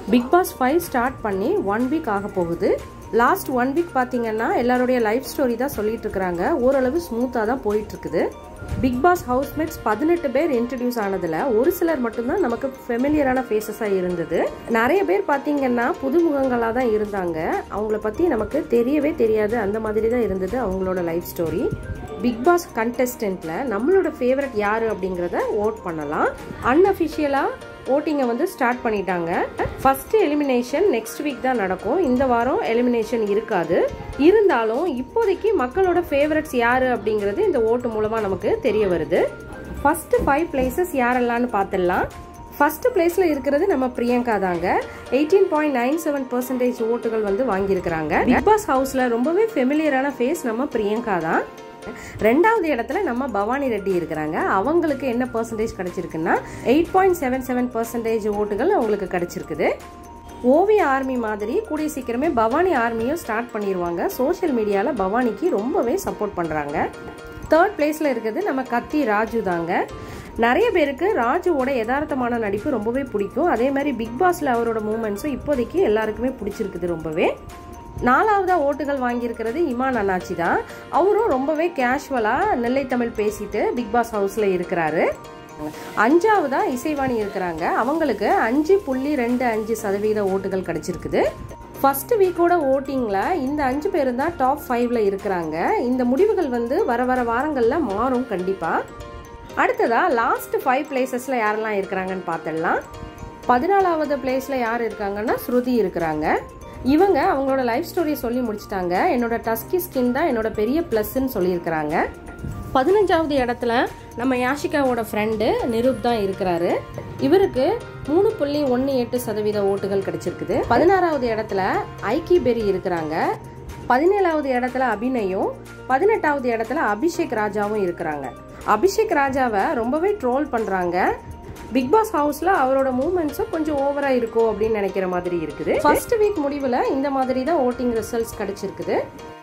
big Boss five start பண்ணி one week ஆக போகுது லாஸ்ட் ஒன் வீக் பார்த்தீங்கன்னா எல்லாருடைய லைஃப் ஸ்டோரி தான் சொல்லிட்டு இருக்கிறாங்க ஓரளவு ஸ்மூத்தாக தான் போயிட்டு இருக்குது பிக் பாஸ் ஹவுஸ்மேட்ஸ் பதினெட்டு பேர் இன்ட்ரடியூஸ் ஆனதுல ஒரு சிலர் மட்டும்தான் நமக்கு ஃபெமிலியரான ஃபேஸஸாக இருந்தது நிறைய பேர் பார்த்தீங்கன்னா புதுமுகங்களாக தான் இருந்தாங்க அவங்கள பற்றி நமக்கு தெரியவே தெரியாது அந்த மாதிரி தான் இருந்தது அவங்களோட லைஃப் ஸ்டோரி பிக் பாஸ் கண்டெஸ்டன்ட்ல நம்மளோட ஃபேவரட் யாரு அப்படிங்கிறத ஓட் பண்ணலாம் அன்அஃபிஷியலாக ஓட்டிங்கை வந்து ஸ்டார்ட் பண்ணிட்டாங்க ஃபர்ஸ்ட் எலிமினேஷன் நெக்ஸ்ட் வீக் தான் நடக்கும் இந்த வாரம் எலிமினேஷன் இருக்காது இருந்தாலும் இப்போதைக்கு மக்களோட ஃபேவரட்ஸ் யாரு அப்படிங்கிறது இந்த ஓட்டு மூலமா நமக்கு தெரிய வருது ஃபர்ஸ்ட் ஃபைவ் பிளேசஸ் யாரெல்லாம்னு பார்த்துடலாம் ஃபர்ஸ்ட் பிளேஸ்ல இருக்கிறது நம்ம பிரியங்கா தாங்க eighteen point nine seven percentage ஓட்டுகள் வந்து வாங்கியிருக்கிறாங்க பிக் பாஸ் ஹவுஸ்ல ரொம்பவே ஃபெமிலியரான ஃபேஸ் நம்ம பிரியங்கா தான் ரெண்டாவது இடத்துல நம்ம பவானி ரெட்டி இருக்கிறாங்க அவங்களுக்கு என்ன பர்சன்டேஜ் கிடைச்சிருக்குன்னா eight point seven seven percentage ஓட்டுகள் அவங்களுக்கு கிடைச்சிருக்குது ஓவிய ஆர்மி மாதிரி கூடிய சீக்கிரமே பவானி ஆர்மியும் ஸ்டார்ட் பண்ணிடுவாங்க சோஷியல் மீடியாவில் பவானிக்கு ரொம்பவே சப்போர்ட் பண்ணுறாங்க தேர்ட் பிளேஸில் இருக்கிறது நம்ம கத்தி ராஜு தாங்க நிறைய பேருக்கு ராஜுவோட யதார்த்தமான நடிப்பு ரொம்பவே பிடிக்கும் அதே மாதிரி பிக் பாஸ்ல அவரோட மூமெண்ட்ஸும் இப்போதைக்கு எல்லாருக்குமே பிடிச்சிருக்குது ரொம்பவே நாலாவதாக ஓட்டுகள் வாங்கியிருக்கிறது இமான் அண்ணாச்சி தான் அவரும் ரொம்பவே கேஷுவலாக நெல்லை தமிழ் பேசிட்டு பிக் பாஸ் ஹவுஸில் இருக்கிறாரு அஞ்சாவதா இசைவாணி இருக்கிறாங்க அவங்களுக்கு அஞ்சு புள்ளி ரெண்டு அஞ்சு சதவீத ஓட்டுகள் கிடைச்சிருக்குது ஃபர்ஸ்ட் வீக்கோட ஓட்டிங்கில் இந்த அஞ்சு பேரும் தான் டாப் ஃபைவ்ல இருக்கிறாங்க இந்த முடிவுகள் வந்து வர வர வாரங்களில் மாறும் கண்டிப்பாக அடுத்ததா லாஸ்ட் ஃபைவ் பிளேசஸில் யாரெல்லாம் இருக்கிறாங்கன்னு பார்த்துடலாம் பதினாலாவது பிளேஸில் யார் இருக்காங்கன்னா ஸ்ருதி இருக்கிறாங்க இவங்க அவங்களோட லைஃப் ஸ்டோரியை சொல்லி முடிச்சிட்டாங்க என்னோட டஸ்கி ஸ்கின் தான் என்னோட பெரிய ப்ளஸ்ன்னு சொல்லியிருக்கிறாங்க பதினஞ்சாவது இடத்துல நம்ம யாஷிகாவோட ஃப்ரெண்டு நிரூப் தான் இருக்கிறாரு இவருக்கு மூணு புள்ளி ஒன்று எட்டு சதவீத ஓட்டுகள் கிடைச்சிருக்குது பதினாறாவது இடத்துல ஐக்கி பெரி இருக்கிறாங்க பதினேழாவது இடத்துல அபிநயும் பதினெட்டாவது இடத்துல அபிஷேக் ராஜாவும் இருக்கிறாங்க அபிஷேக் ராஜாவை ரொம்பவே ட்ரோல் பண்ணுறாங்க பிக் பாஸ் ஹவுஸ்ல அவரோட மூமெண்ட்ஸும் கொஞ்சம் ஓவரா இருக்கும் அப்படின்னு நினைக்கிற மாதிரி இருக்குது ஃபர்ஸ்ட் வீக் முடிவில் இந்த மாதிரி தான் ஓட்டிங் ரிசல்ட்ஸ் கிடைச்சிருக்குது